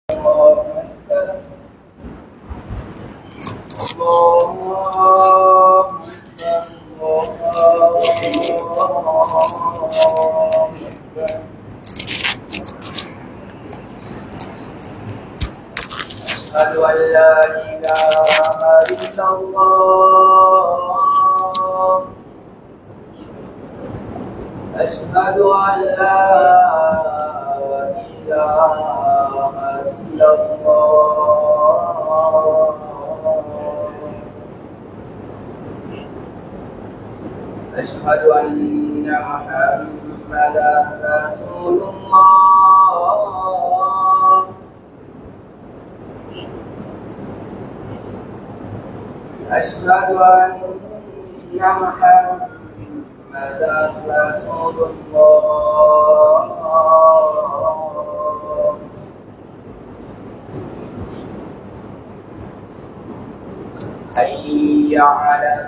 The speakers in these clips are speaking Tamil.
أشهد أن لا إله إلا الله أشهد أن لا إله إلا الله أشهد أن محمدا رسول الله أشهد أن محمدا رسول الله حي على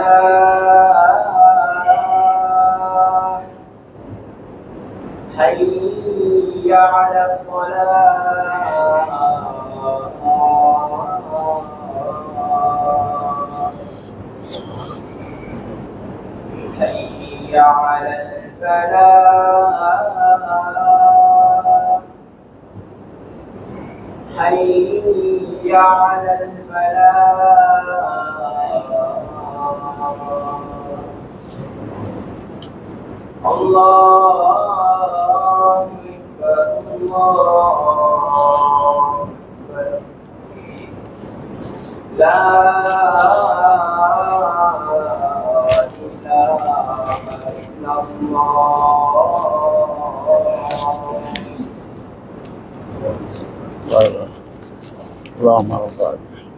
الصلاة حي على الصلاة حي على الفلاح حي على الفلاح الله أكبر الله أكبر لا إله إلا الله اللهم رب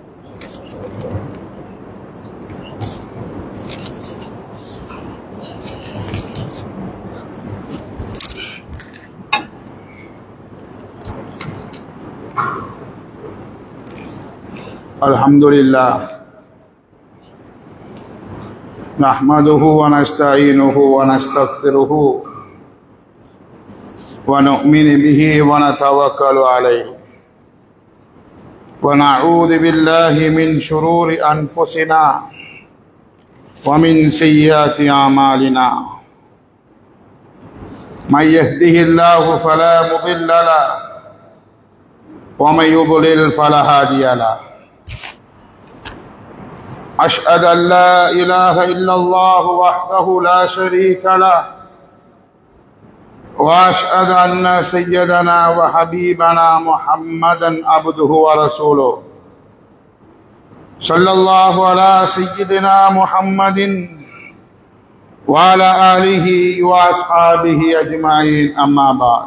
الحمد لله نحمده ونستعينه ونستغفره ونؤمن به ونتوكل عليه ونعوذ بالله من شرور انفسنا ومن سيئات اعمالنا من يهده الله فلا مضل له ومن يضلل فلا هادي له اشهد ان لا اله الا الله وحده لا شريك له واشهد ان سيدنا وحبيبنا محمدا عبده ورسوله صلى الله على سيدنا محمد وعلى اله واصحابه اجمعين اما بعد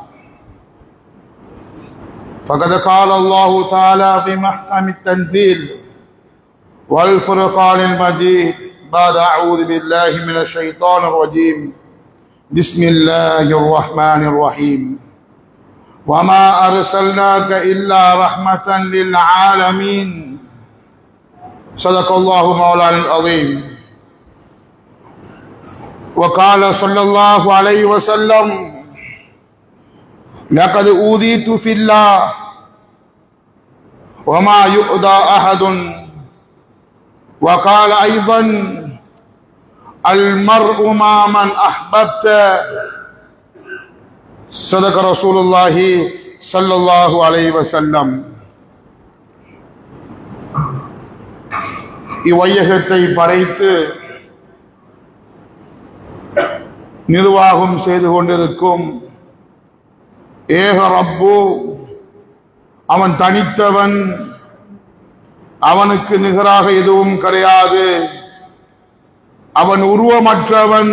فقد قال الله تعالى في محكم التنزيل والفرقان المجيد بعد اعوذ بالله من الشيطان الرجيم بسم الله الرحمن الرحيم وما ارسلناك الا رحمه للعالمين صدق الله مولانا العظيم وقال صلى الله عليه وسلم لقد اوذيت في الله وما يؤذى احد وقال ايضا المرء مع من احببت صدق رسول الله صلى الله عليه وسلم இவ்வையகத்தை படைத்து நிர்வாகம் செய்து கொண்டிருக்கும் ஏக ரப்பு அவன் தனித்தவன் அவனுக்கு நிகராக எதுவும் கிடையாது அவன் உருவமற்றவன்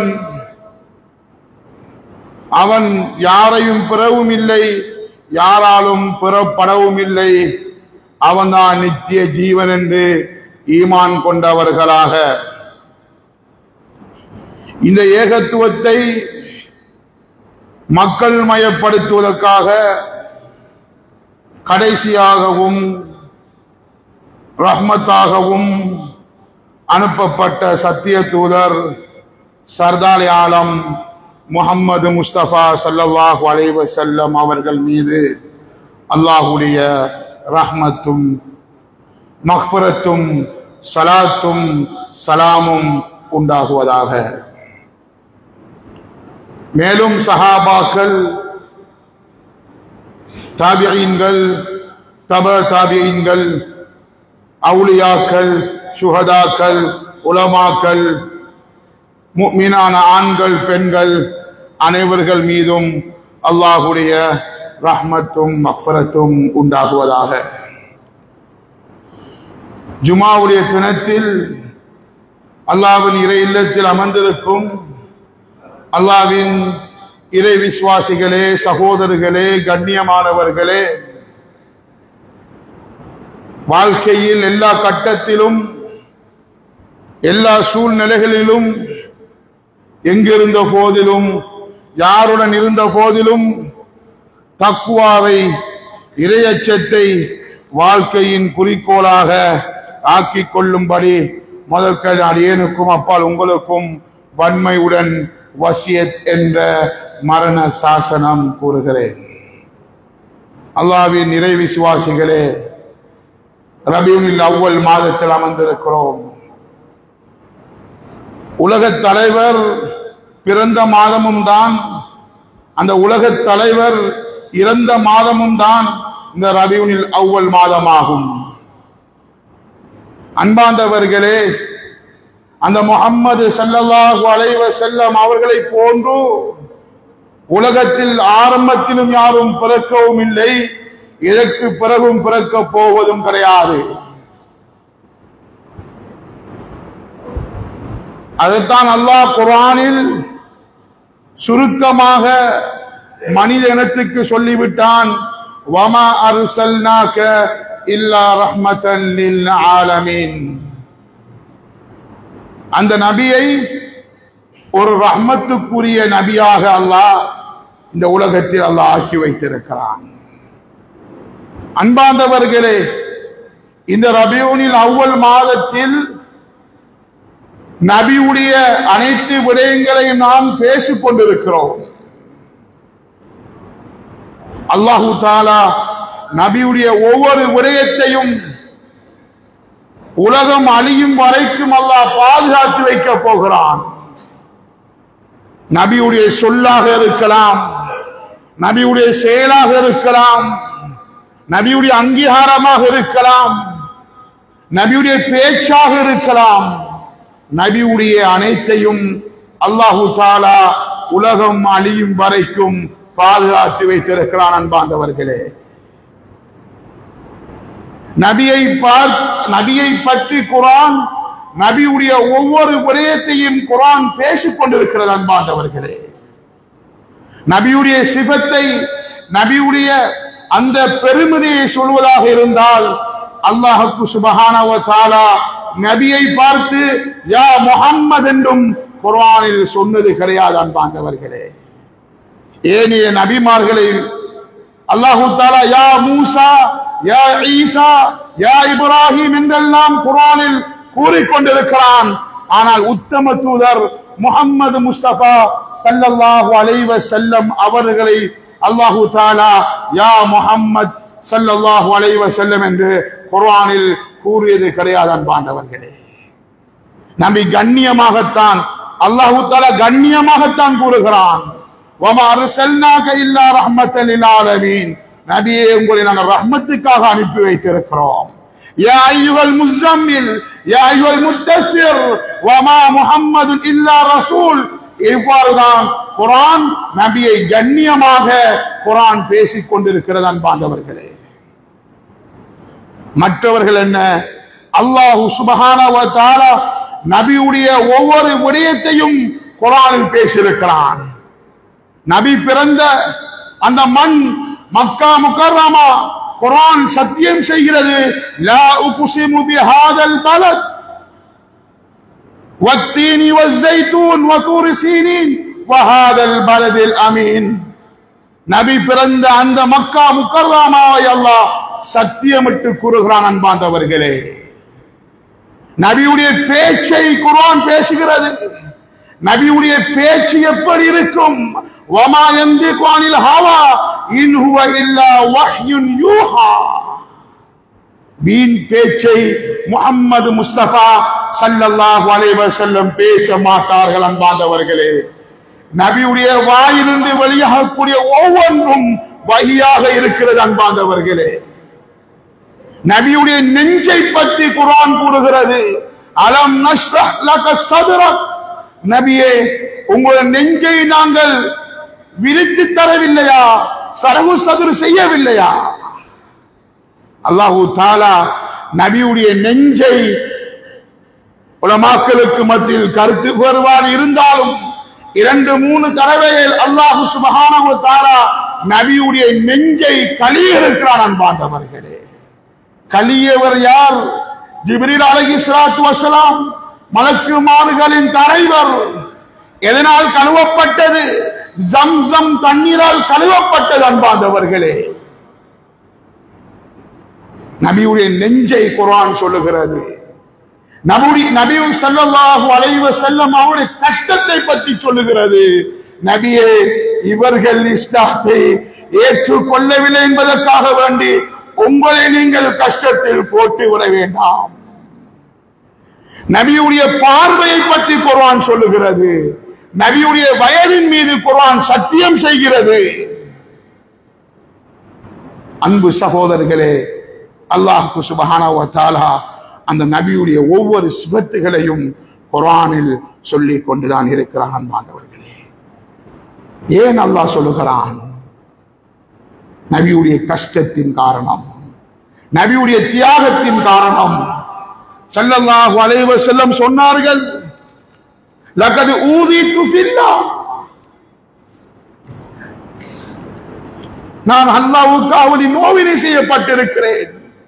அவன் யாரையும் பிறவும் இல்லை யாராலும் பிறப்படவும் இல்லை அவன்தான் நித்திய ஜீவன் என்று ஈமான் கொண்டவர்களாக இந்த ஏகத்துவத்தை மக்கள் மயப்படுத்துவதற்காக கடைசியாகவும் ரஹ்மத்தாகவும் அனுப்பப்பட்ட சத்திய தூதர் சர்தார் ஆலம் முகம்மது முஸ்தபா சல்லல்லாஹு அலைஹி வஸல்லம் அவர்கள் மீது அல்லாஹுடைய ரஹ்மத்தும் மஃபரத்தும் சலாத்தும் சலாமும் உண்டாகுவதாக மேலும் சஹாபாக்கள் தாபியீன்கள் தப தாபியீன்கள் அவுலியாக்கள் சுகதாக்கள் உலமாக்கள் முக்மினான ஆண்கள் பெண்கள் அனைவர்கள் மீதும் அல்லாஹுடைய ரஹ்மத்தும் மக்ஃபரத்தும் உண்டாகுவதாக ஜுமாவுடைய தினத்தில் அல்லாவின் இறை இல்லத்தில் அமர்ந்திருக்கும் அல்லாவின் இறை விசுவாசிகளே சகோதரர்களே கண்ணியமானவர்களே வாழ்க்கையில் எல்லா கட்டத்திலும் எல்லா சூழ்நிலைகளிலும் எங்கிருந்த போதிலும் யாருடன் இருந்த போதிலும் தக்குவாவை இரையச்சத்தை வாழ்க்கையின் குறிக்கோளாக ஆக்கிக் கொள்ளும்படி முதற்க அடியேனுக்கும் அப்பால் உங்களுக்கும் வன்மையுடன் வசியத் என்ற மரண சாசனம் கூறுகிறேன் அல்லாவின் நிறை விசுவாசிகளே ரபியுனில் அவ்வல் மாதத்தில் அமர்ந்திருக்கிறோம் உலகத் தலைவர் பிறந்த மாதமும் தான் அந்த உலகத் தலைவர் இறந்த மாதமும் தான் இந்த ரபியுனில் அவ்வல் மாதமாகும் அன்பாந்தவர்களே அந்த முகம்மது சல்லல்லாஹு அலைவ செல்லம் அவர்களை போன்று உலகத்தில் ஆரம்பத்திலும் யாரும் பிறக்கவும் இல்லை இதற்கு பிறகும் பிறக்க போவதும் கிடையாது அதைத்தான் அல்லாஹ் குரானில் சுருக்கமாக மனித இனத்துக்கு சொல்லிவிட்டான் வமா அர்சல்னாக இல்லா ரஹ்மத்தன் லில் ஆலமீன் அந்த நபியை ஒரு ரஹ்மத்துக்குரிய நபியாக அல்லாஹ் இந்த உலகத்தில் அல்லாஹ் ஆக்கி வைத்திருக்கிறான் அன்பாந்தவர்களே இந்த ரபியூனில் அவ்வல் மாதத்தில் நபியுடைய அனைத்து விடயங்களையும் நாம் பேசிக் கொண்டிருக்கிறோம் அல்லாஹு தாலா நபியுடைய ஒவ்வொரு விடயத்தையும் உலகம் அழியும் வரைக்கும் அல்லாஹ் பாதுகாத்து வைக்க போகிறான் நபியுடைய சொல்லாக இருக்கலாம் நபியுடைய செயலாக இருக்கலாம் நபியுடைய அங்கீகாரமாக இருக்கலாம் நபியுடைய பேச்சாக இருக்கலாம் நபியுடைய அனைத்தையும் அல்லாஹு தாலா உலகம் அழியும் வரைக்கும் பாதுகாத்து வைத்திருக்கிறான் அன்பாந்தவர்களே நபியை பார் நபியை பற்றி குரான் நபியுடைய ஒவ்வொரு விடயத்தையும் குரான் பேசிக் கொண்டிருக்கிறது அன்பாண்டவர்களே நபியுடைய சிவத்தை நபியுடைய அந்த பெருமதியை சொல்வதாக இருந்தால் அல்லாஹுக்கு சுபஹானவ தாலா நபியை பார்த்து யா முஹம்மது என்றும் குர்ஆனில் சொன்னது கிடையாது அன்பாண்டவர்களே ஏனைய நபிமார்களை அல்லாஹு தாலா யா மூசா யா ஈசா யா இப்ராஹிம் என்றெல்லாம் குர்ஆனில் கூறிக்கொண்டிருக்கிறான் ஆனால் உத்தம தூதர் முகம்மது முஸ்தபா சல்லல்லாஹு அலைஹி வஸல்லம் அவர்களை அல்லாஹு தாலா யா முஹம்மத் சல்லல்லாஹு அலைஹி வஸல்லம் என்று குர்ஆனில் கூறியது கிடையாது அன்பாண்டவர்களே நபி கண்ணியமாகத்தான் அல்லாஹு தாலா கண்ணியமாகத்தான் கூறுகிறான் வமா அர்சல்னாக இல்லா ரஹ்மத்தல் லில் ஆலமீன் நபியே உங்களை நாங்கள் ரஹ்மத்துக்காக அனுப்பி வைத்திருக்கிறோம் يا أيها المزمل يا أيها المدثر وما محمد إلا رسول இவ்வாறுதான் குரான் நபியை கண்ணியமாக குரான் பேசிக் கொண்டிருக்கிறது அன்பாண்டவர்களே மற்றவர்கள் என்ன அல்லாஹு சுபஹானவ தஆலா நபியுடைய ஒவ்வொரு விடயத்தையும் குரானில் பேசியிருக்கிறான் நபி பிறந்த அந்த மண் மக்கா முக்கர்ரமா குரான் சத்தியம் செய்கிறது லா உக்ஸிமு பிஹாதல் பலத் والتين والزيتون وطور سينين وهذا البلد الأمين நபி பிறந்த அந்த மக்கா முக்கர்ராமாவை அல்லாஹ் சத்தியமிட்டு கூறுகிறான் அன்பாந்தவர்களே நபியுடைய பேச்சை குர்ஆன் பேசுகிறது நபியுடைய பேச்சு எப்படி இருக்கும் வமா யந்திகு அனில் ஹவா இன் ஹுவ இல்லா வஹ்யுன் யூஹா வீண் பேச்சை முகம்மது முஸ்தபா சல்லல்லாஹு அலைஹி வஸல்லம் பேச மாட்டார்கள் அன்பார்ந்தவர்களே நபியுடைய வாயிலிருந்து வெளியாகக்கூடிய ஒவ்வொன்றும் வழியாக இருக்கிறது அன்பார்ந்தவர்களே நபியுடைய நெஞ்சை பற்றி குர்ஆன் கூறுகிறது அலம் நஷ்ரஹ் லக சதுரக் நபியே உங்களுடைய நெஞ்சை நாங்கள் விரித்து தரவில்லையா சரகு சதுரு செய்யவில்லையா அல்லாஹு தாலா நபியுடைய நெஞ்சை உலமாக்களுக்கு மத்தியில் கருத்து வேறுபாடு இருந்தாலும் இரண்டு மூணு தடவைகள் அல்லாஹு சுபஹானஹு தாலா நபியுடைய நெஞ்சை கலிய இருக்கிறான் அன்பாண்டவர்களே கலியவர் யார் ஜிப்ரீல் அலைஹி ஸலாத்து வஸலாம் மலக்குமார்களின் தலைவர் எதனால் கழுவப்பட்டது ஜம்சம் தண்ணீரால் கழுவப்பட்டது அன்பாண்டவர்களே நபியுடைய நெஞ்சை குர்ஆன் சொல்லுகிறது நபுடி நபி ஸல்லல்லாஹு அலைஹி வஸல்லம் அவருடைய கஷ்டத்தை பற்றி சொல்லுகிறது நபியே இவர்கள் இஸ்லாத்தை ஏற்றுக்கொள்ளவில்லை என்பதற்காக வேண்டி உங்களை நீங்கள் கஷ்டத்தில் போட்டு விட வேண்டாம் நபியுடைய பார்வையை பற்றி குர்ஆன் சொல்லுகிறது நபியுடைய வயதின் மீது குர்ஆன் சத்தியம் செய்கிறது அன்பு சகோதரர்களே அல்லாஹ்க்கு சுபஹானஹு வ தஆலா அந்த நபியுடைய ஒவ்வொரு சிவத்துகளையும் குர்ஆனில் சொல்லிக் கொண்டுதான் இருக்கிறான் அன்பாண்டவர்களே ஏன் அல்லாஹ் சொல்லுகிறான் நபியுடைய கஷ்டத்தின் காரணம் நபியுடைய தியாகத்தின் காரணம் ஸல்லல்லாஹு அலைஹி வஸல்லம் சொன்னார்கள் லகது ஊதித்து ஃபில்லாஹ் நான் அல்லாஹ்வுக்கு அவனி நோவினை செய்யப்பட்டிருக்கிறேன்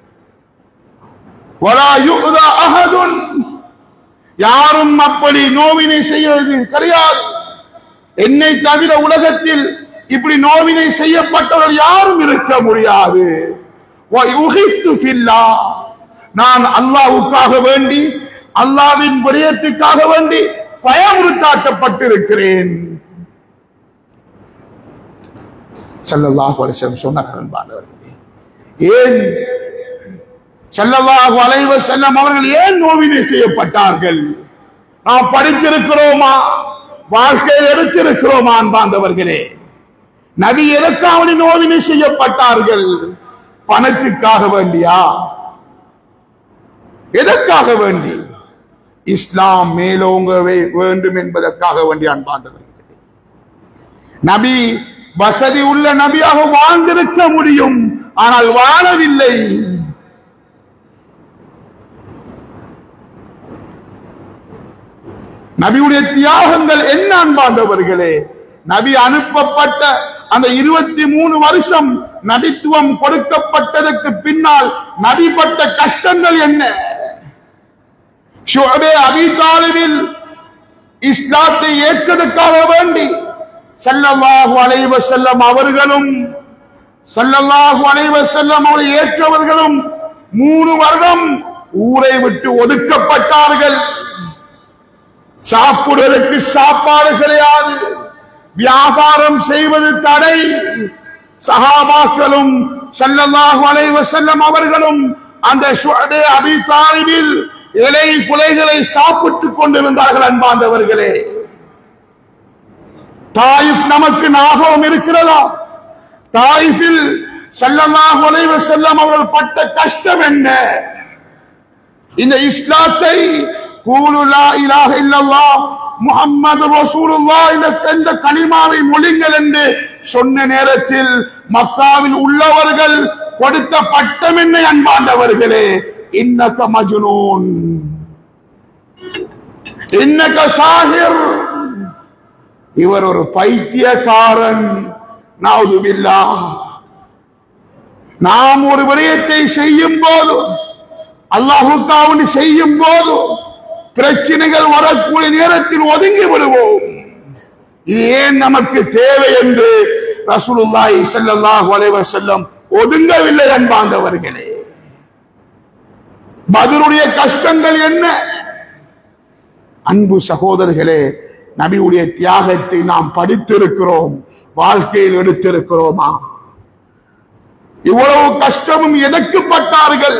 வலா யுதா அஹதுன் யாரும் அப்படி நோவினை செய்வது கிடையாது என்னை தவிர உலகத்தில் இப்படி நோவினை செய்யப்பட்டவர் யாரும் இருக்க முடியாது وَيُخِفْتُ فِي اللَّهِ. நான் அல்லாஹ்வுக்காக வேண்டி அல்லாவின் விடயத்துக்காக வேண்டி பயமுறுத்தாட்டப்பட்டிருக்கிறேன் ஸல்லல்லாஹு அலைஹி வஸல்லம் சொன்னார்கள் அன்பானவர்களே ஏன் ஸல்லல்லாஹு அலைஹி வஸல்லம் அவர்கள் ஏன் நோவினை செய்யப்பட்டார்கள் நாம் படித்திருக்கிறோமா வாழ்க்கையில் எடுத்திருக்கிறோமா அன்பாந்தவர்களே நபி எதற்காக நோவினை செய்யப்பட்டார்கள் பணத்துக்காக வேண்டியா எதற்காக வேண்டி இஸ்லாம் மேலோங்க வே- வேண்டும் என்பதற்காக வேண்டி அன்பாந்தவர்களே நபி வசதி உள்ள நபியாக வாழ்ந்திருக்க முடியும் ஆனால் வாழவில்லை நபியுடைய தியாகங்கள் என்ன அன்பாண்டவர்களே நபி அனுப்பப்பட்ட அந்த இருபத்தி மூணு வருஷம் நபித்துவம் கொடுக்கப்பட்டதற்கு பின்னால் நபி பட்ட கஷ்டங்கள் என்ன ஷுஅபே அபி தாலிபில் இஸ்லாத்தை ஏற்றதற்காக வேண்டி ஸல்லல்லாஹு அலைஹி வஸல்லம் அவர்களும் ஸல்லல்லாஹு அலைஹி வஸல்லம் அவரை ஏற்றவர்களும் மூணு வருடம் ஊரை விட்டு ஒதுக்கப்பட்டார்கள் சாப்பிடுவதற்கு சாப்பாடு கிடையாது வியாபாரம் செய்வது தடை சஹாபாக்களும் ஸல்லல்லாஹு அலைஹி வஸல்லம் அவர்களும் அந்த ஷுஅபே அபி தாலிபில் இலை குலைகளை சாப்பிட்டுக் கொண்டிருந்தார்கள் அன்பாந்தவர்களே தாயிஃப் நமக்கு ஞாபகம் இருக்கிறதா தாயிஃபில் ஸல்லல்லாஹு அலைஹி வஸல்லம் அவர்கள் பட்ட கஷ்டம் என்ன இந்த இஸ்லாத்தை கூலு லா இலாஹ இல்லல்லாஹ் முஹம்மது ரசூலுல்லாஹ் என்ற இந்த கனிமாவை மொழிங்கள் என்று சொன்ன நேரத்தில் மக்காவில் உள்ளவர்கள் கொடுத்த பட்டம் என்ன அன்பாண்டவர்களே இன்னக மஜ்னூன் இன்னக சாஹிர் இவர் ஒரு பைத்தியக்காரன் நாவுதுபில்லா நாம் ஒரு விடயத்தை செய்யும் போது அல்லாஹுக்காவன் செய்யும் போது பிரச்சனைகள் வரக்கூடிய நேரத்தில் ஒதுங்கி விடுவோம் இது ஏன் நமக்கு தேவை என்று ரசூலுல்லாஹி ஸல்லல்லாஹு அலைஹி வஸல்லம் ஒதுங்கவில்லை அன்பாந்தவர்களே பதருடைய கஷ்டங்கள் என்ன அன்பு சகோதரர்களே நபியுடைய தியாகத்தை நாம் படித்திருக்கிறோம் வாழ்க்கையில் எடுத்திருக்கிறோமா இவ்வளவு கஷ்டமும் எதற்கு பட்டார்கள்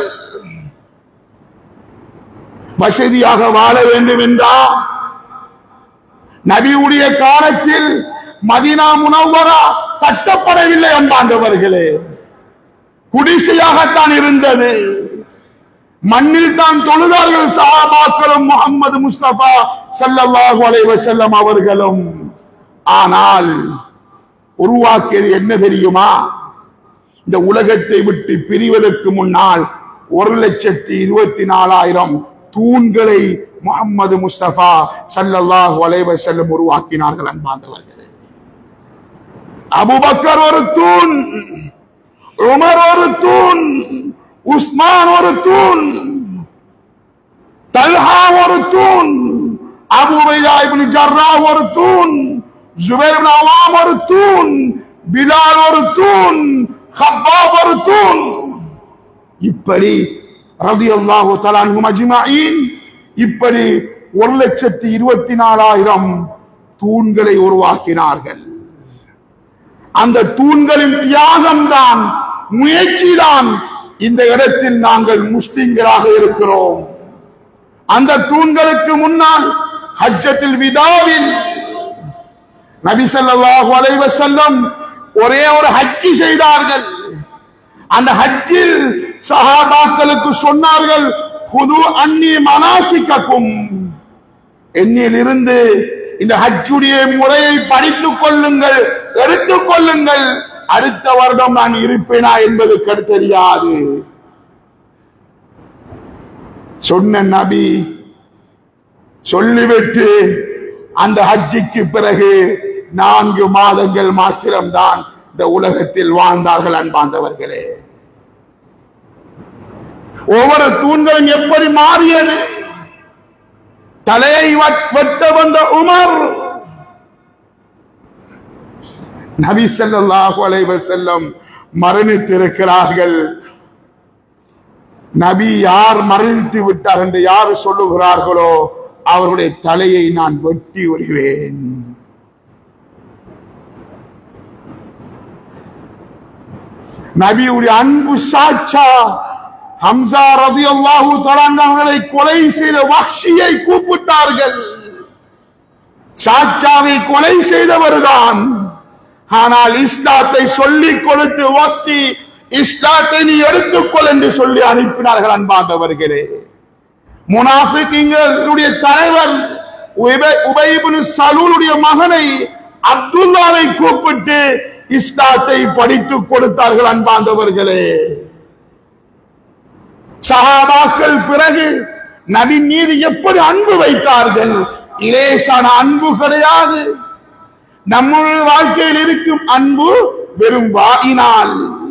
வசதியாக வாழ வேண்டும் என்றா நபியுடைய காலத்தில் மதினா முனவரா கட்டப்படவில்லை அன்பாண்டவர்களே குடிசையாகத்தான் இருந்தது மண்ணில் தான் தொழுதார்கள் சஹாபாக்களும் முகமது முஸ்தபா ஸல்லல்லாஹு அலைஹி வஸல்லம் அவர்களும் ஆனால் உருவாக்கியது என்ன தெரியுமா இந்த உலகத்தை விட்டு பிரிவதற்கு முன்னால் ஒரு லட்சத்தி இருபத்தி நாலாயிரம் தூண்களை முகமது முஸ்தபா ஸல்லல்லாஹு அலைஹி வஸல்லம் உருவாக்கினார்கள் அன்பாந்தவர்களே அபூபக்கர் ஒரு தூண் உமர் ஒரு தூண் உஸ்மான் ஒரு தூண் தல்ஹா ஒரு தூண் அபு உபைதா இப்னு ஜர்ரா ஒரு தூண் ஜுபைர் இப்னு அவாம் ஒரு தூண் பிலால் ஒரு தூண் ஹப்பாப் ஒரு தூண் இப்படி ரலியல்லாஹு தஆலா அன்ஹும் அஜ்மஈன் இப்படி ஒரு லட்சத்தி இருபத்தி நாலாயிரம் தூண்களை உருவாக்கினார்கள் அந்த தூண்களின் தியாகம்தான் முயற்சிதான் இந்த இடத்தில் நாங்கள் முஸ்லிம்களாக இருக்கிறோம் அந்த தூண்களுக்கு முன்னால் ஹஜ்ஜத்தில் விதாவில் நபி ஸல்லல்லாஹு அலைஹி வஸல்லம் ஒரே ஒரு ஹஜ்ஜி செய்தார்கள் அந்த ஹஜ்ஜில் சஹாபாக்களுக்கு சொன்னார்கள் புது அந்நி மனாசிக்கும் என்னிலிருந்து இந்த ஹஜ்ஜுடைய முறையை படித்துக் கொள்ளுங்கள் எடுத்துக் கொள்ளுங்கள் அடுத்த வருடம் நான் இருப்பேனா என்பது கரு தெரியாது சொன்ன நபி சொல்லிவிட்டு அந்த ஹஜ்ஜிக்கு பிறகு நான்கு மாதங்கள் மாத்திரம்தான் இந்த உலகத்தில் வாழ்ந்தார்கள் அன்பாந்தவர்களே ஒவ்வொரு தூண்களும் எப்படி மாறியது தலையை வட்- வெட்ட வந்த உமர் நபி ஸல்லல்லாஹு அலைஹி வஸல்லம் மரணித்திருக்கிறார்கள் நபி யார் மரணித்து விட்டார் என்று யார் சொல்லுகிறார்களோ அவருடைய தலையை நான் வெட்டி விடுவேன் நபியுடைய அன்பு சாட்சா ஹம்சா ரதியல்லாஹு தஆலா அவர்களை கொலை செய்த வஹ்ஷியை கூப்பிட்டார்கள் சாச்சாவை கொலை செய்தவர்தான் ஆனால் இஸ்லாத்தை சொல்லிக் கொடுத்து வக்சி இஸ்லாத்தை நீ எடுத்துக்கொள் என்று சொல்லி அனுப்பினார்கள் அன்பாந்தவர்களே முனாஃபிக்குங்களுடைய தலைவர் உபை- உபைபின் சலூலுடைய மகனை அப்துல்லாவை கூப்பிட்டு இஸ்லாத்தை படித்துக் கொடுத்தார்கள் அன்பாந்தவர்களே சஹாபாக்கள் பிறகு நபி மீது எப்படி அன்பு வைத்தார்கள் இலேசான அன்பு கிடையாது நம்முடைய வாழ்க்கையில் இருக்கும் அன்பு வெறும் வாயினால்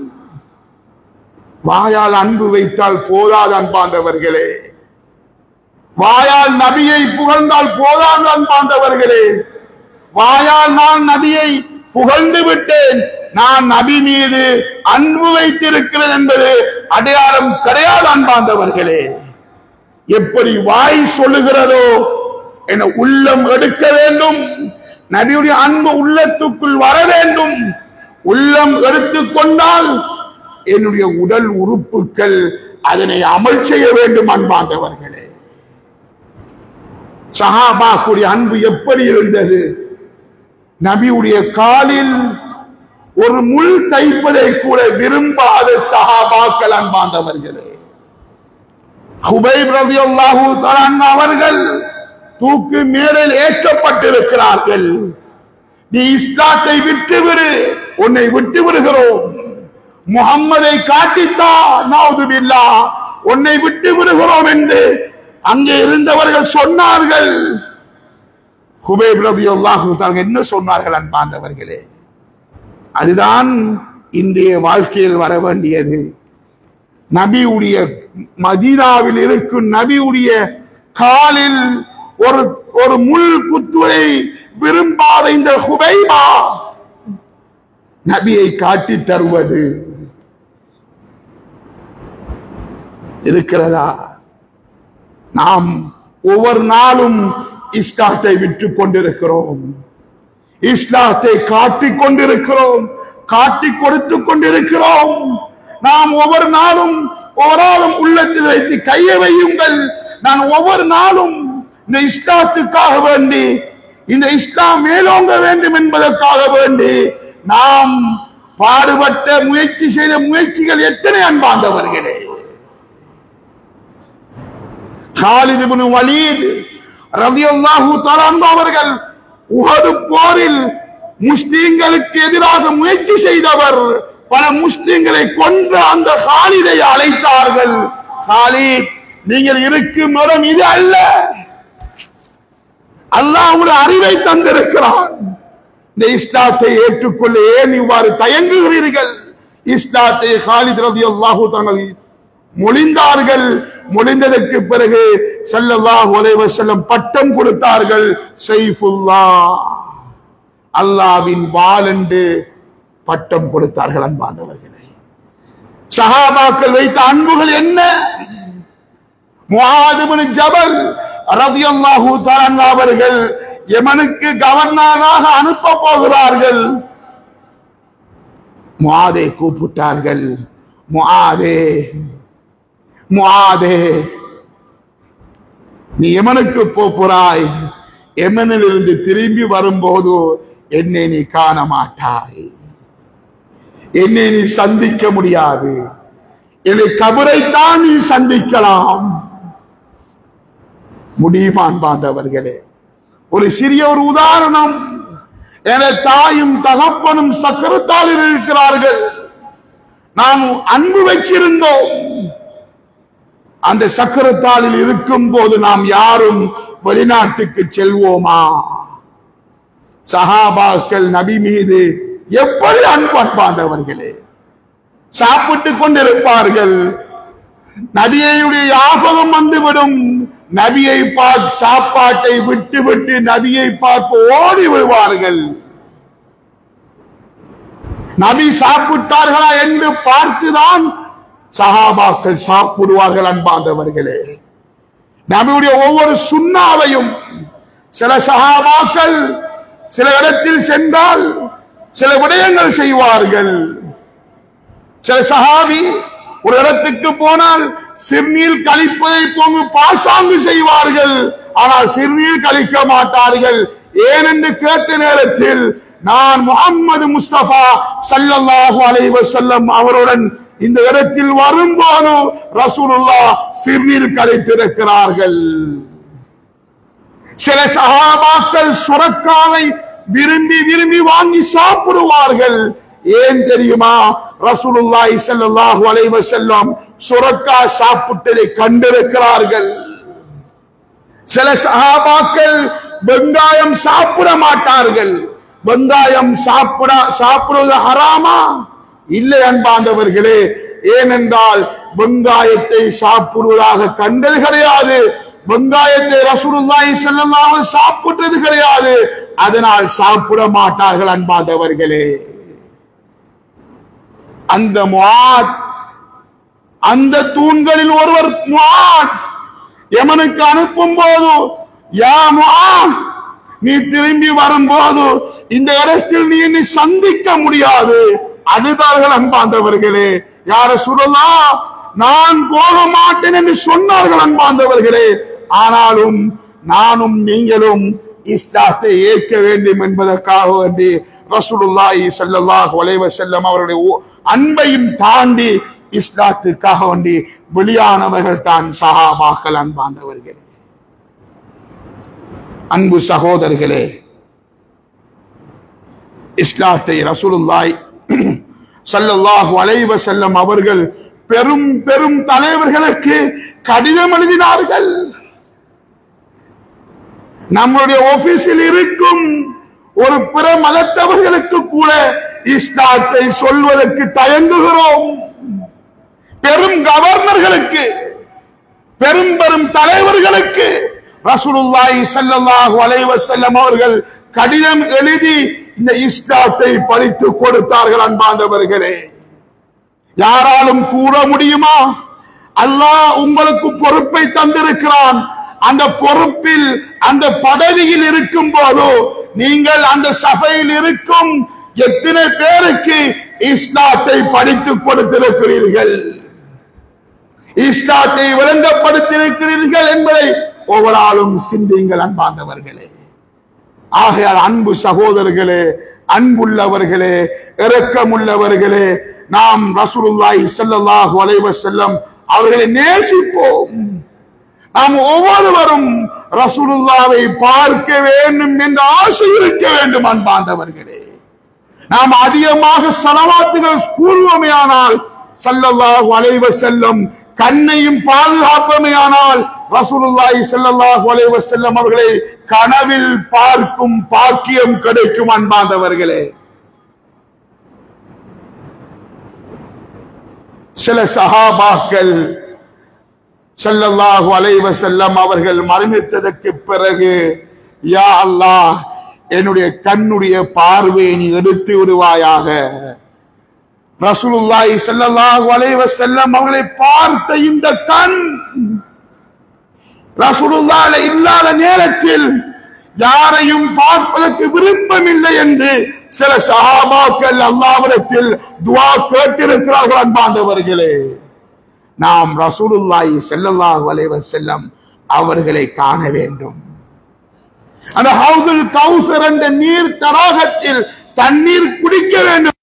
வாயால் அன்பு வைத்தால் போதாது அன்பாந்தவர்களே வாயால் நபியை புகழ்ந்தால் போதாது அன்பாந்தவர்களே வாயால் நான் நபியை புகழ்ந்து விட்டேன் நான் நபி மீது அன்பு வைத்திருக்கிறேன் என்பது அடையாளம் கிடையாது அன்பாந்தவர்களே எப்படி வாய் சொல்லுகிறதோ என உள்ளம் எடுக்க வேண்டும் நபியுடைய அன்பு உள்ளத்துக்குள் வர வேண்டும் உள்ளம் எடுத்துக் கொண்டால் என்னுடைய உடல் உறுப்புகள் அதனை அமல் செய்ய வேண்டும் அன்பாந்தவர்களே சஹாபாக்குடைய அன்பு எப்படி இருந்தது நபியுடைய காலில் ஒரு முள் தைப்பதை கூட விரும்பாத சஹாபாக்கள் அன்பாந்தவர்களே ஹுபைப் ரலியல்லாஹு தஆலா அன்ஹு அவர்கள் தூக்கு மேலில் ஏற்றப்பட்டிருக்கிறார்கள் நீ இஸ்லாத்தை விட்டுவிடு உன்னை விட்டு விடுகிறோம் முகம்மதை காட்டித்தா நவுதுபில்லா உன்னை விட்டு விடுகிறோம் என்று அங்கே இருந்தவர்கள் சொன்னார்கள் ஹுபைப் ரலியல்லாஹு தஆலா என்ன சொன்னார்கள் அன்பாந்தவர்களே அதுதான் இன்றைய வாழ்க்கையில் வர வேண்டியது நபியுடைய மதீனாவில் இருக்கும் நபியுடைய காலில் ஒரு ஒரு முள் குத்துவதை விரும்பாத இந்த ஹுபைபா நபியை காட்டி தருவது இருக்கிறதா நாம் ஒவ்வொரு நாளும் இஸ்லாத்தை விற்றுக் கொண்டிருக்கிறோம் இஸ்லாத்தை காட்டிக் கொண்டிருக்கிறோம் காட்டிக் கொடுத்துக் கொண்டிருக்கிறோம் நாம் ஒவ்வொரு நாளும் ஒவ்வொரு நாளும் உள்ளத்தில் வைத்து கையை வையுங்கள் நான் ஒவ்வொரு நாளும் இந்த இஸ்லாத்துக்காக வேண்டி இந்த இஸ்லாம் மேலோங்க வேண்டும் என்பதற்காக வேண்டி நாம் பாடுபட்ட முயற்சி செய்த முயற்சிகள் எத்தனை அன்பார்ந்தவர்களே காலித் இப்னு வலீத் ரலியல்லாஹு தஆலா அன்ஹு அவர்கள் உஹது போரில் முஸ்லிம்களுக்கு எதிராக முயற்சி செய்தவர் பல முஸ்லிம்களை கொன்ற அந்த காலிதை அழைத்தார்கள் காலித் நீங்கள் இருக்கும் இடம் இது அல்ல அல்லாஹ் உங்களுடைய அறிவை தந்திருக்கிறான் இந்த இஸ்லாத்தை ஏற்றுக்கொள்ள ஏன் இவ்வாறு தயங்குகிறீர்கள் இஸ்லாத்தை ஹாலித் ரலியல்லாஹு தஆலா மொழிந்தார்கள் மொழிந்ததற்கு பிறகு ஸல்லல்லாஹு அலைஹி வஸல்லம் பட்டம் கொடுத்தார்கள் சைஃபுல்லா அல்லாவின் வாள் என்று பட்டம் கொடுத்தார்கள் அன்பாந்தவர்களே சஹாபாக்கள் வைத்த அன்புகள் என்ன முஆதுபின் ஜபல் ரலியல்லாஹு தஆலா அவர்கள் யமனுக்கு கவர்னராக அனுப்ப போகிறார்கள் முஆதை கூப்பிட்டார்கள் முஆதே முஆதே நீ யமனுக்கு போகிறாய் யமனில் இருந்து திரும்பி வரும்போது என்னை நீ காண மாட்டாய் என்னை நீ சந்திக்க முடியாது என்னை கபரைத்தான் நீ சந்திக்கலாம் முடியுமான் பாந்தவர்களே ஒரு சிறிய ஒரு உதாரணம் என தாயும் தகப்பனும் சக்கரத்தாலில் இருக்கிறார்கள் நாம் அன்பு வச்சிருந்தோம் அந்த சக்கரத்தாலில் இருக்கும் போது நாம் யாரும் வெளிநாட்டுக்கு செல்வோமா சஹாபாக்கள் நபி மீது எப்படி அன்பு அன்பாண்டவர்களே சாப்பிட்டுக் கொண்டிருப்பார்கள் நபியையுடைய யாபகம் வந்துவிடும் நபியை பார்த்து சாப்பாட்டை விட்டு விட்டு நபியை பார்த்து ஓடி விடுவார்கள் நபி சாப்பிட்டார்களா என்று பார்த்துதான் சஹாபாக்கள் சாப்பிடுவார்கள் அன்பாந்தவர்களே நபியுடைய ஒவ்வொரு சுண்ணாவையும் சில சஹாபாக்கள் சில இடத்தில் சென்றால் சில விடயங்கள் செய்வார்கள் சில சஹாபி ஒரு இடத்துக்கு போனால் சிறுநீர் கழிப்பதை போன்று பாசாங்கு செய்வார்கள் ஆனால் சிறுநீர் கழிக்க மாட்டார்கள் ஏனென்று கேட்ட நேரத்தில் நான் முகம்மது முஸ்தபா சல்லல்லாஹு அலைஹி வஸல்லம் அவருடன் இந்த இடத்தில் வரும்போது ரசூலுல்லா சிறுநீர் கழித்திருக்கிறார்கள் சில சகாபாக்கள் சுரக்காவை விரும்பி விரும்பி வாங்கி சாப்பிடுவார்கள் ஏன் தெரியுமா ரசூலுல்லாஹி ஸல்லல்லாஹு அலைஹி வஸல்லம் சுரக்கா சாப்பிட்டதை கண்டிருக்கிறார்கள் சில சஹாபாக்கள் வெங்காயம் சாப்பிட மாட்டார்கள் வெங்காயம் சாப்பிட சாப்பிடுவது ஹராமா இல்லை அன்பாண்டவர்களே ஏனென்றால் வெங்காயத்தை சாப்பிடுவதாக கண்டது கிடையாது வெங்காயத்தை ரசூலுல்லாஹி ஸல்லல்லாஹு அலைஹி சாப்பிட்டது கிடையாது அதனால் சாப்பிட மாட்டார்கள் அன்பாண்டவர்களே அந்த முஆத் அந்த தூண்களில் ஒருவர் முஆத் யமனுக்கு அனுப்பும் போது யா முஆத் நீ திரும்பி வரும்போது இந்த இடத்தில் நீ என்னை சந்திக்க முடியாது அழுதார்கள் அன்பாந்தவர்களே யார சொல்லலாம் நான் போக மாட்டேன் என்று சொன்னார்கள் அன்பாந்தவர்களே ஆனாலும் நானும் நீங்களும் இஸ்லாத்தை ஏற்க வேண்டும் என்பதற்காக வேண்டி ரசூலுல்லாஹி ஸல்லல்லாஹு அலைஹி வஸல்லம் அவருடைய ஒ- அன்பையும் தாண்டி இஸ்லாத்துக்காக வேண்டி வெளியானவர்கள் தான் சஹாபாக்கள் அன்பாந்தவர்களே அன்பு சகோதரர்களே இஸ்லாத்தை ரசூலுல்லாஹி ஸல்லல்லாஹு அலைஹி வஸல்லம் அவர்கள் பெரும் பெரும் தலைவர்களுக்கு கடிதம் எழுதினார்கள் நம்முடைய ஆபீஸில் இருக்கும் ஒரு பிற மதத்தவர்களுக்கு கூட இஸ்லாத்தை சொல்வதற்கு தயங்குகிறோம் பெரும் கவர்னர்களுக்கு பெரும் பெரும் தலைவர்களுக்கு ரசூலுல்லாஹி ஸல்லல்லாஹு அலைஹி வஸல்லம் அவர்கள் கடிதம் எழுதி இந்த இஸ்லாத்தை படித்து கொடுத்தார்கள் அன்பாந்தவர்களே யாராலும் கூற முடியுமா அல்லாஹ் உங்களுக்கு பொறுப்பை தந்திருக்கிறான் அந்த பொறுப்பில் அந்த பதவியில் இருக்கும் போது நீங்கள் அந்த சபையில் இருக்கும் எத்தனை பேருக்கு இஸ்லாத்தை படித்துக் கொடுத்திருக்கிறீர்கள் இஸ்லாத்தை விளங்கப்படுத்தியிருக்கிறீர்கள் என்பதை ஒவ்வொரு ஆளும் சிந்தியுங்கள் அன்பார்ந்தவர்களே ஆகையால் அன்பு சகோதரர்களே அன்புள்ளவர்களே இரக்கமுள்ளவர்களே நாம் ரசூலுல்லாஹி ஸல்லல்லாஹு அலைஹி வஸல்லம் அவர்களை நேசிப்போம் நாம் ஒவ்வொருவரும் ரசூலுல்லாவை பார்க்க வேண்டும் என்ற ஆசை இருக்க வேண்டும் அன்பார்ந்தவர்களே நாம் அதிகமாக சலவாத்துகள் கூறுவோமையானால் ஸல்லல்லாஹு அலைஹி வஸல்லம் கண்ணையும் பாதுகாப்பமையானால் ரசூலுல்லாஹி ஸல்லல்லாஹு அலைஹி வஸல்லம் அவர்களை கனவில் பார்க்கும் பாக்கியம் கிடைக்கும் அன்பார்ந்தவர்களே சில சஹாபாக்கள் ஸல்லல்லாஹு அலைஹி வஸல்லம் அவர்கள் மரணித்ததற்கு பிறகு யா அல்லாஹ் என்னுடைய கண்ணுடைய பார்வையை நீ எடுத்து விடுவாயாக ரசூலுல்லாஹி ஸல்லல்லாஹு அலைஹி வஸல்லம் அவர்களை பார்த்த இந்த கண் ரசூலுல்லாஹ் இல்லாத நேரத்தில் யாரையும் பார்ப்பதற்கு விருப்பமில்லை என்று சில சஹாபாக்கள் அல்லாவிடத்தில் துவா கேட்டிருக்கிறார்கள் அன்பாண்டவர்களே நாம் ரசூலுல்லாஹி ஸல்லல்லாஹு அலைஹி வஸல்லம் அவர்களை காண வேண்டும் அந்த ஹவுதுல் கௌசர் என்ற நீர் தடாகத்தில் தண்ணீர் குடிக்க வேண்டும்